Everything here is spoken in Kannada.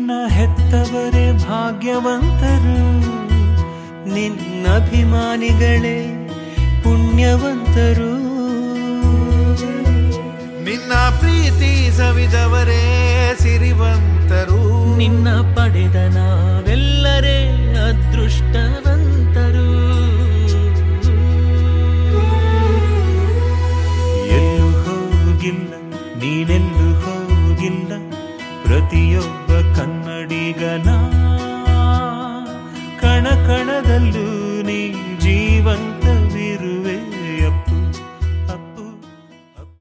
ನಿನ್ನ ಹೆತ್ತವರೇ ಭಾಗ್ಯವಂತರು ನಿನ್ನಭಿಮಾನಿಗಳೇ ಪುಣ್ಯವಂತರು ನಿನ್ನ ಪ್ರೀತಿ ಸವಿದವರೇ ಸಿರಿವಂತರು ನಿನ್ನ ಪಡೆದ ನಾವೆಲ್ಲರೇ ಅದೃಷ್ಟವಂತರು